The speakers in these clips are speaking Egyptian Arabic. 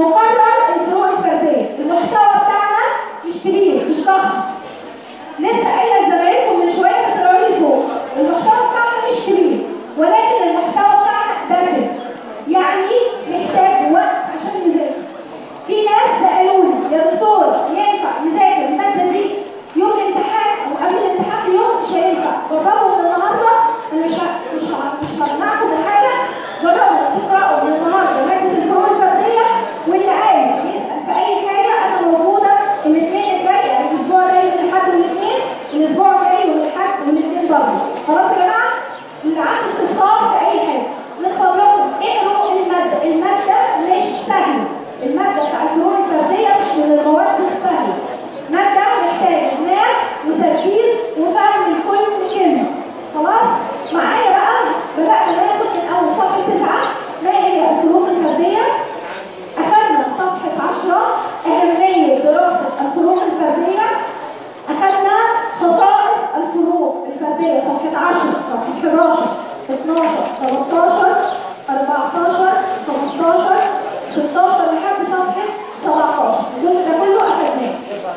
مقرر الفروق الفرديه المحتوى بتاعنا مش كبير مش ضخم لسه قايله لزمايلكم من شويه طلعوا لي فوق المحتوى بتاعنا مش كبير ولكن المحتوى بتاعنا دسم يعني محتاج وقت عشان نذاكر في ناس سالوني يا دكتور ينفع نذاكر الماده دي يوم الامتحان او قبل الامتحان بيوم مش هينفع جربوا من النهارده انا مش ه- مش ه- مش همنعكم من حاجه جربوا تقراوا من النهارده ماده الفروق الفرديه واللي عايز يسال في اي حاجه انا موجوده الاثنين الجاي يعني الاسبوع ده يوم الاحد والاثنين الاسبوع الجاي يوم الاحد والاثنين برضه خلاص يا جماعه اللي عنده استفسار في اي حاجه من فضلكم اقروا الماده الماده مش سهله الماده بتاع الفروق الفرديه مش من المواد السهله ماده محتاجه دماغ وتركيز وفهم لكل كلمه خلاص معايا بقى بدأنا ناخد من أول صفحة تسعة ما هي الفروق الفردية أخذنا صفحة عشرة أهمية دراسة الفروق الفردية أخذنا خصائص الفروق الفردية صفحة 10 صفحة 11 12 13 14 15 16 لحد صفحة 17 الجزء ده كله أخذناه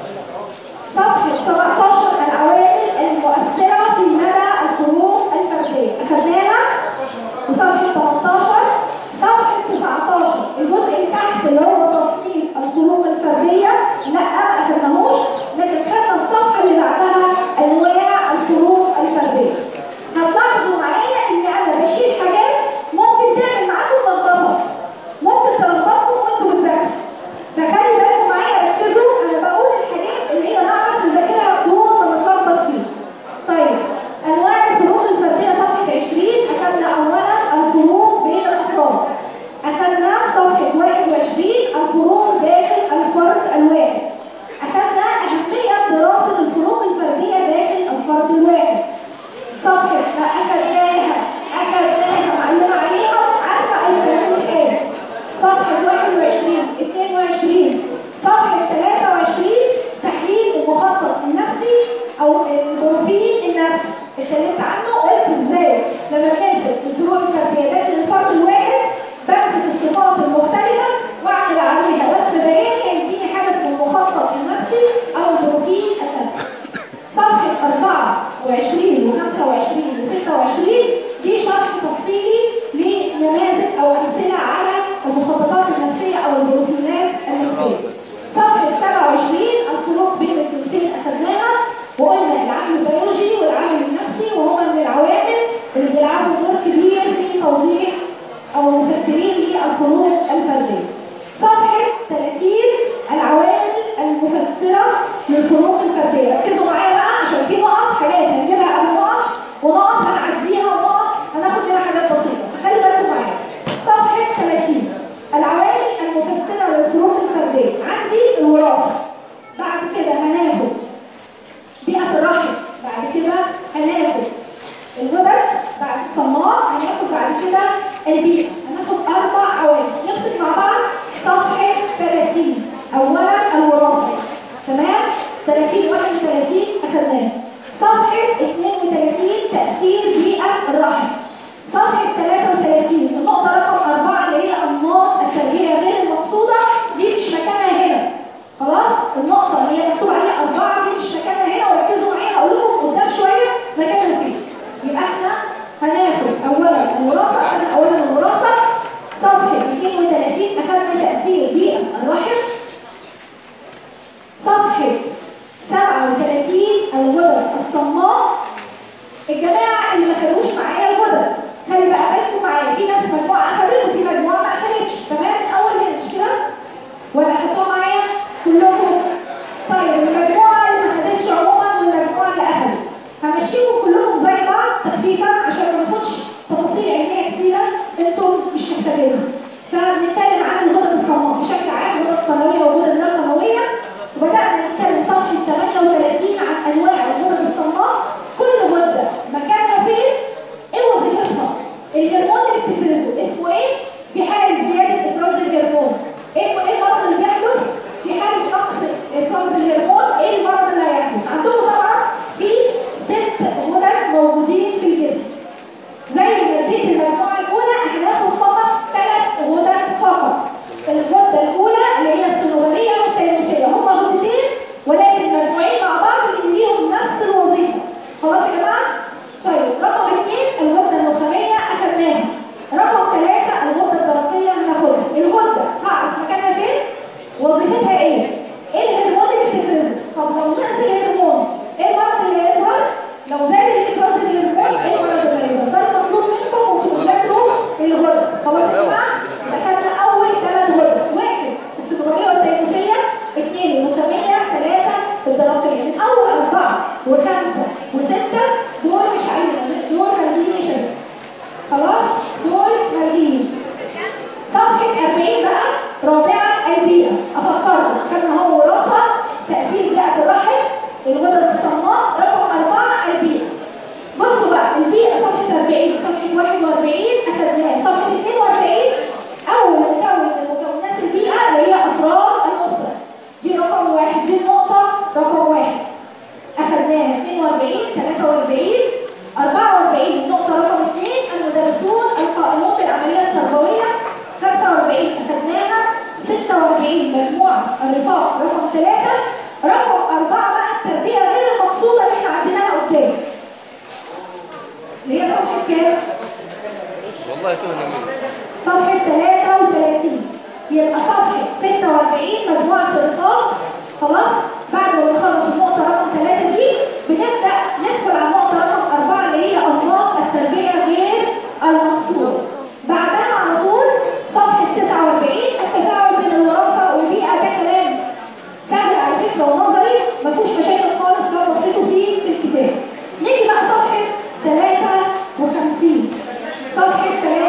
صفحة 17 العوامل المؤثرة في مدى الفروق الفردية أخذناها وصفحة 18 صفحة 19 الجزء اللي تحت اللي هو تصنيف الفروق الفردية لا ما أخذناهوش لكن خدنا الصفحة اللي بعدها أنواع الفروق الفردية هتلاحظوا معايا إن أنا بشيل حاجات ممكن تعمل معاكم لخبطة ممكن تلخبطكم وأنتوا بتذاكروا فخلي بالكم معايا ركزوا أنا بقول الحاجات اللي هي نعرف نذاكرها بدون ما نتلخبط فيها طيب أنواع الفروق الفردية صفحة 20 أخذنا أولا الفروق بين الأفراد أخذنا صفحة 21 الفروق داخل الفرد الواحد أخذنا أهمية دراسة الفروق الفردية داخل الفرد الواحد صفحة لا أخذناها أخذناها معلمة عليها عارفة أي كلام الآن صفحة 21 22 صفحة 23 تحليل المخطط النفسي أو البروفيل النفسي اتكلمت عنه قلت ازاي لما بنمسك الفروق الفردية داخل الفرد الواحد بمسك الصفات المختلفة واعمل عليها رسم بياني يديني حاجة اسمه المخطط النفسي أو البروفيل النفسي صفحة 24 و 25 و 26 دي شرح تفصيلي لنماذج أو أمثلة على المخططات النفسية أو البروفيلات النفسية. صفحة 27 الفروق بين الجنسين أخذناها وقلنا العامل البيولوجي والعامل النفسي وهما من العوامل اللي بيلعبوا دور كبير في توضيح أو مفسرين للفروق الفردية. صفحة 30 العوامل المفسرة للفروق الفردية ركزوا معايا بقى عشان في نقط حاجات هنجيبها قبل نقط ونقط هنعديها ونقط هناخد منها حاجات بسيطة فخلي بالكم معايا صفحة 30 العوامل المفسرة للفروق الفردية عندي الوراثة بعد كده هناخد بيئة الرحم بعد كده هناخد الغدد بعد الصماء هناخد بعد كده البيئة هناخد أربع عوامل نمسك مع بعض صفحة 30 أولا الوراثة تمام 30 31 أخذناه صفحة 32 تأثير بيئة الرحم صفحة 33 النقطة رقم 4 اللي هي أنماط التربية غير المقصودة دي مش مكانها هنا خلاص النقطة اللي هي مكتوب عليها أربعة دي مش مكانها هنا وركزوا معايا هقول لكم قدام شوية مكانها فين يبقى احنا هناخد أولا الوراثة أخذنا أولا الوراثة صفحة 32 أخذنا تأثير بيئة الرحم صفحة 37 الغدد الصماء الجماعة اللي ما خدوش معايا الغدد خلي بقى بالكم معايا في ناس مجموعة أخدت وفي مجموعة ما أخدتش تمام من أول هنا مش كده؟ ولا أخدتوها معايا كلكم؟ طيب المجموعة اللي ما أخدتش عموما والمجموعة اللي أخدت همشيكم كلهم زي بعض تخفيفا عشان ما ناخدش تفاصيل علمية كتيرة انتم مش محتاجينها فبنتكلم عن الغدد الصماء بشكل عام غدد قنوية وغدد لا قنوية وبدأنا نتكلم صفحة 38 عن أنواع الغدد الصماء كل غدة مكانها فين ايه وظيفتها الهرمون اللي بتفرزه اسمه ايه في حالة زيادة افراز الهرمون ايه ايه المرض اللي بيحدث في حالة نقص افراز الهرمون ايه المرض اللي هيحدث عندكم طبعا في ست غدد موجودين في الجسم زي ما اديت المجموعة الأولى هناخد فقط ثلاث غدد فقط الغدة الأولى خلاص يا جماعه طيب رقم اثنين الغده النخاميه اخذناها رقم ثلاثه الغده الدرقيه هناخدها الغده هعرف مكانها فين وظيفتها ايه ايه الهرمون اللي بتفرزه طب لو نقص الهرمون ايه المرض اللي هيظهر لو زاد الافراز الهرمون ايه المرض اللي هيظهر ده المطلوب منكم وانتم بتذاكروا الغده خلاص يا جماعه دخلنا اول ثلاث غدد واحد السكريه والتيموسيه اثنين النخاميه ثلاثه الدرقيه من اول اربعه وخمسه وسته دول مش عايزين دول هنجيب مش عايزين خلاص دول هنجيب صفحة 40 بقى رابعا البيئة أفكركم كان هو وراثة تأثير بيئة الرحم الغدد الصماء رقم أربعة البيئة بصوا بقى البيئة صفحة 40 صفحة 41 أخذناها صفحة 42 أول مكون من مكونات البيئة اللي هي أفراد الأسرة دي رقم واحد دي النقطة رقم واحد أخذناها 42 43 44 النقطة رقم 2 المدرسون القائمون بالعملية التربوية 45 أخذناها 46 مجموعة الرفاق رقم 3 رقم 4 بقى التربية غير المقصودة اللي احنا عندناها قدام اللي هي صفحة كام؟ والله كده جميل صفحة 33 يبقى صفحة 46 مجموعة الرفاق خلاص بعد ما نخلص النقطة رقم 3 دي بنبدأ ندخل على النقطة رقم 4 اللي هي أنماط التربية غير المقصودة بعدها على طول صفحة 49 التفاعل بين الوراثة والبيئة ده كلام سهل على فكرة ونظري مفيش مشاكل خالص لو بصيتوا فيه في الكتاب نيجي بقى صفحة 53 صفحة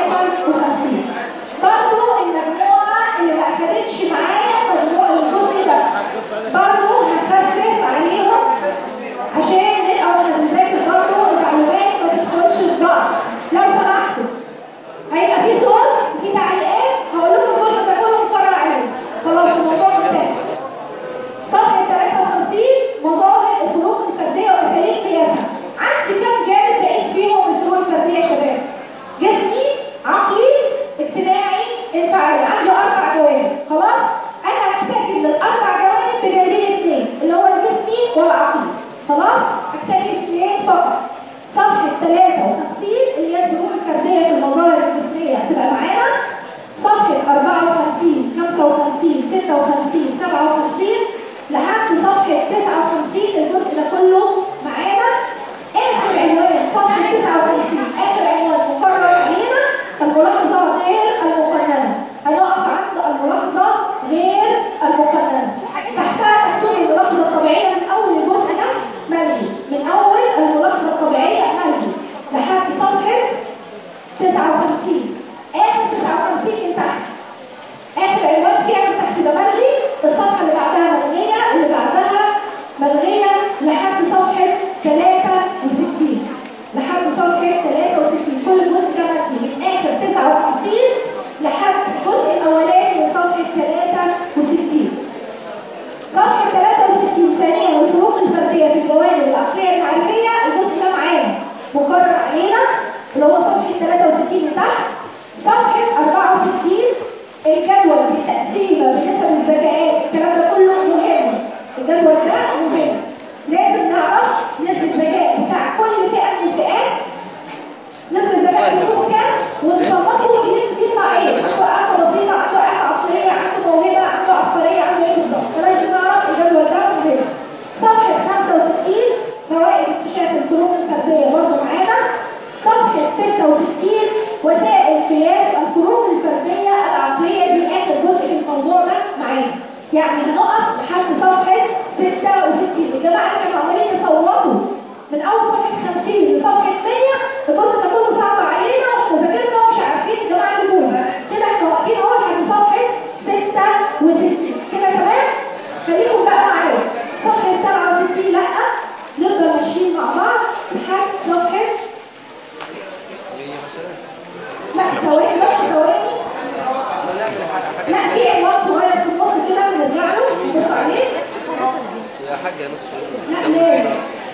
53 برضو المجموعة اللي ما أخدتش معايا مجموعة الجزء ده برضو هخفف عليهم عشان نبقى واحنا بنذاكر برضو المعلومات ما تدخلش في بعض لو سمحتوا هيبقى في صور وفي تعليقات هقول لكم الجزء ده كله مكرر عليه خلاص الموضوع منتهي صفحة 53 مظاهر الفروق الفردية وأساليب قياسها عندي كم جانب بقيت فيهم الفروق الفردية يا شباب جسمي عقلي اجتماعي انفعالي عندي أربع جوانب خلاص أنا هكتفي من الأربع جوانب بجانبين اثنين اللي هو الجسمي والعقلي خلاص هكتفي باثنين فقط صفحة 53 اللي هي الفروق الفردية في المظاهر الجسمية هتبقى معانا صفحة 54 55 56 57 لحد صفحة 59 الجزء ده كله معانا آخر عنوان صفحة 59 آخر عنوان مقرر علينا الملاحظة غير المقننة هنقف عند الملاحظة غير المقننة تحتها مكتوب الملاحظة الطبيعية من أول الجزء ده ملغي من أول الملاحظة الطبيعية ملغي لحد صفحة 59 آخر 59 من تحت آخر عنوان فيها من تحت ده ملغي الصفحة اللي بعدها ملغية اللي بعدها ملغية لحد صفحة 63 لحد صفحة 63 كل جزء ده ملغي من آخر 59 لحد الجزء الأولاني من صفحة 63 صفحة 63 ثانيا الفروق الفردية في الجوانب العقلية المعرفية الجزء ده معانا مقرر علينا اللي هو صفحة 63 من تحت صفحة 64 الجدول بالتقسيمة بنسب الذكاءات الكلام ده كله مهم الجدول ده مهم لازم نعرف نسبة الذكاء بتاع كل فئة من الفئات نسبة الذكاء بتكون كام ونصنفه يطلع ايه عنده قاعدة بسيطة عنده قاعدة عقلية عنده موهبة عنده عبقرية عنده ايه بالظبط فلازم نعرف الجدول ده مهم صفحة 65 فوائد اكتشاف الفروق الفردية برضه معانا صفحة 66 وسائل قياس الفروق الفردية العقلية دي آخر جزء في الموضوع ده معانا يعني هنقف لحد صفحة 66 الجماعة اللي كانوا عمالين يصوتوا من أول صفحة 50 لصفحة 100 الجزء ده كله صعب علينا واحنا ذاكرنا ومش عارفين الجماعة يجيبوها كده احنا واقفين اهو لحد صفحة 66 كده تمام؟ خليكم بقى معايا صفحة 67 لأ نفضل ماشيين مع بعض لحد صفحة هي مثلا لا ثواني بس ثواني ما نعمل حاجه حاجه لا في عنوان صغير في النص كده بنرجع له نبص عليه يا حاجه نص لا ليه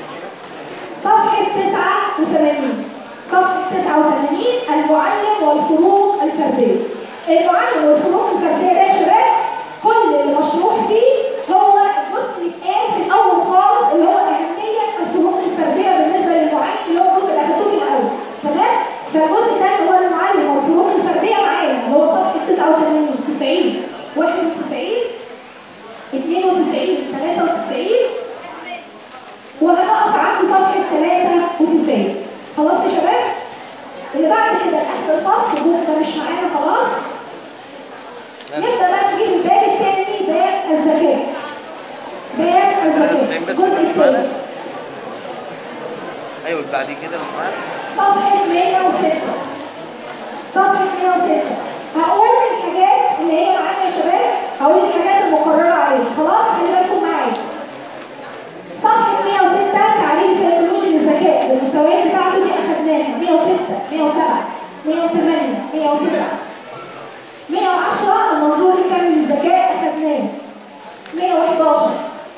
صفحة 89 صفحة 89 المعلم والفروق الفردية المعلم والفروق الفردية ده يا شباب كل اللي مشروح فيه هو الجزء اللي اتقال في الأول خالص اللي هو أهمية الفروق الفردية بالنسبة 91 91 92 93 وهنقف عند صفحة 93 خلاص يا شباب اللي بعد كده اخر الفصل الجزء ده مش معانا خلاص نبدأ بقى نجيب الباب الثاني باب الزكاة باب الزكاة الجزء الثاني ايوه اللي بعد كده مش معانا صفحة 106 صفحة 106 هقول الحاجات اللي هي معانا يا شباب هقول الحاجات المقررة عليها خلاص خلي بالكم معايا صفحة 106 تعريف سيكولوجي للذكاء المستويات بتاعته دي أخدناها 106 107 108 109 110 المنظور الكامل للذكاء أخدناه 111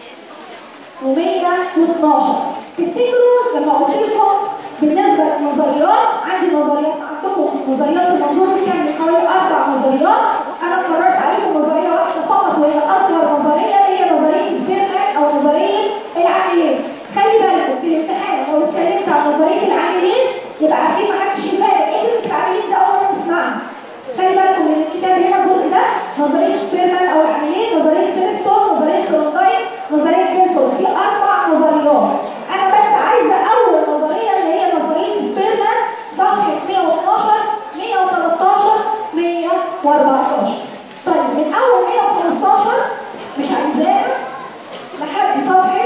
و112 تفتكروا لما قلت لكم بالنسبة للنظريات عندي نظريات عندكم نظريات المنظور الكامل حوالي أربع نظريات أنا قررت عليكم نظرية واحدة فقط وهي أكبر نظرية هي نظرية سبيرمان أو نظرية العاملين خلي بالكم في الامتحان لو اتكلمت عن نظرية العاملين يبقى عارفين ما حدش يفاجئ ايه كلمة العاملين ده أول مرة نسمعها خلي بالكم من الكتاب هنا الجزء ده نظرية سبيرمان أو العاملين نظرية فيرستون نظرية كلونداين نظرية جيلسون في أربع نظريات أنا بس عايزة أول نظرية اللي هي نظرية سبيرمان صفحة 112 113 114 طيب من أول 115 مش عايزاها لحد صفحة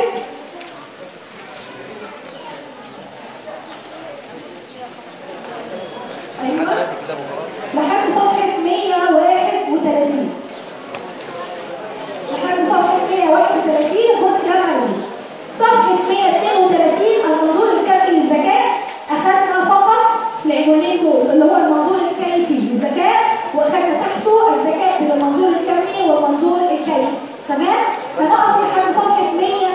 أيوه حتى في كتاب وخلاص لحد صفحة 131 لحد صفحة 131 الجزء ده معلوش صفحة 132 المنظور الكافي للذكاء أخذنا فقط العنوانين دول اللي هو المنظور الكيفي للذكاء وأخذنا تحته الذكاء بين المنظور الكمي والمنظور الكيفي تمام؟ هنقف لحد صفحة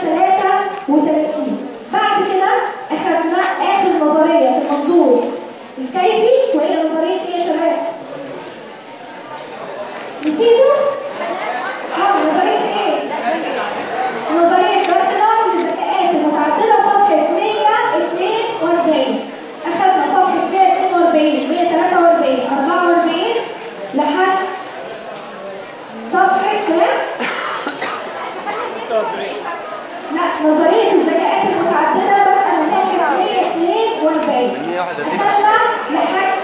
133 بعد كده أخذنا آخر نظرية في المنظور الكيفي وهي نظرية ايه يا شباب؟ نسيتوا؟ اه نظرية ايه؟ نظرية بارتنر للذكاءات المتعددة صفحة 142 أخذنا صفحة 142 143 44 لحد صفحة كام؟ لا نظرية الذكاءات المتعددة بدأ من صفحة 142 أخذنا لحد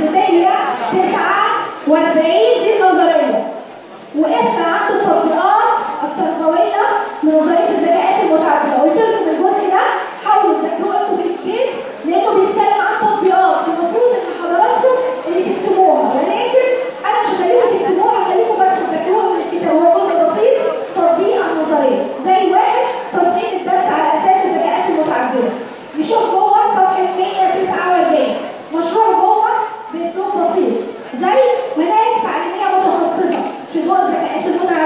149 دي النظرية وقفنا عند التطبيقات التربوية لنظرية الذكاءات المتعددة قلت لكم الجزء ده حاولوا تذاكروه انتوا بالاثنين لانه بيتكلم عن تطبيقات المفروض ان حضراتكم اللي تكتبوها ولكن انا مش هخليكم تكتبوها هخليكم بس تذاكروها من الكتاب هو جزء بسيط تطبيق عن النظرية زي واحد تطبيق الدرس على اساس الذكاءات المتعددة نشوف جوه صفحة 149 مشروع جوه باسلوب بسيط زي مناهج تعليمية متخصصة في ضوء الذكاءات المتعددة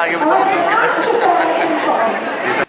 هجيب أو أنا